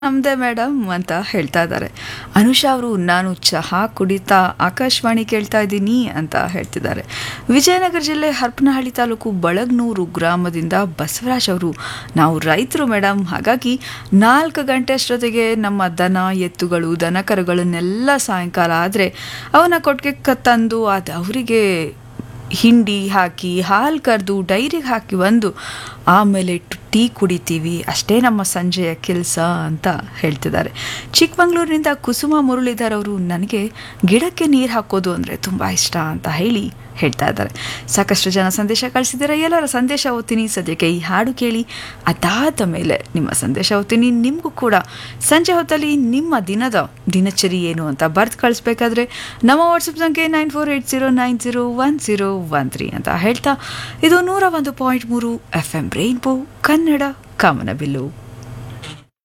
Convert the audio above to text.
ನಮ್ದೇ ಮೇಡಮ್ ಅಂತ ಹೇಳ್ತಾ ಇದ್ದಾರೆ ಅನುಷಾ ಅವರು ನಾನು ಚಹಾ ಕುಡಿತಾ ಆಕಾಶವಾಣಿ ಕೇಳ್ತಾ ಇದ್ದೀನಿ ಅಂತ ಹೇಳ್ತಿದ್ದಾರೆ ವಿಜಯನಗರ ಜಿಲ್ಲೆ ಹರಪನಹಳ್ಳಿ ತಾಲೂಕು ಬಳಗ್ನೂರು ಗ್ರಾಮದಿಂದ ಬಸವರಾಜ್ ಅವರು ನಾವು ರೈತರು ಮೇಡಮ್ ಹಾಗಾಗಿ ನಾಲ್ಕು ಗಂಟೆ ಅಷ್ಟೊತ್ತಿಗೆ ನಮ್ಮ ದನ ಎತ್ತುಗಳು ದನ ಕರುಗಳನ್ನೆಲ್ಲ ಸಾಯಂಕಾಲ ಆದರೆ ಅವನ ಕೊಟ್ಟಿಗೆ ತಂದು ಅದು ಅವರಿಗೆ ಹಿಂಡಿ ಹಾಕಿ ಹಾಲು ಕರೆದು ಡೈರಿಗೆ ಹಾಕಿ ಬಂದು ಆಮೇಲೆ ಟೀ ಕುಡಿತೀವಿ ಅಷ್ಟೇ ನಮ್ಮ ಸಂಜೆಯ ಕೆಲಸ ಅಂತ ಹೇಳ್ತಿದ್ದಾರೆ ಚಿಕ್ಕಮಂಗ್ಳೂರಿನಿಂದ ಕುಸುಮ ಮುರಳೀಧರ್ ಅವರು ನನಗೆ ಗಿಡಕ್ಕೆ ನೀರು ಹಾಕೋದು ಅಂದರೆ ತುಂಬ ಇಷ್ಟ ಅಂತ ಹೇಳಿ ಹೇಳ್ತಾ ಇದ್ದಾರೆ ಸಾಕಷ್ಟು ಜನ ಸಂದೇಶ ಕಳಿಸಿದ್ದಾರೆ ಎಲ್ಲರ ಸಂದೇಶ ಓದ್ತೀನಿ ಸದ್ಯಕ್ಕೆ ಈ ಹಾಡು ಕೇಳಿ ಅದಾದ ಮೇಲೆ ನಿಮ್ಮ ಸಂದೇಶ ಓದ್ತೀನಿ ನಿಮಗೂ ಕೂಡ ಸಂಜೆ ಹೊತ್ತಲ್ಲಿ ನಿಮ್ಮ ದಿನದ ದಿನಚರಿ ಏನು ಅಂತ ಬರ್ದು ಕಳಿಸ್ಬೇಕಾದ್ರೆ ನಮ್ಮ ವಾಟ್ಸಪ್ ಸಂಖ್ಯೆ nine four eight zero nine zero one zero one three ಅಂತ ಹೇಳ್ತಾ ಇದು ನೂರ ಒಂದು ಪಾಯಿಂಟ್ ಮೂರು ಎಫ್ ಎಂ ರೈನ್ಬೋ ಕನ್ನಡ ಕಾಮನಬಿಲ್ಲು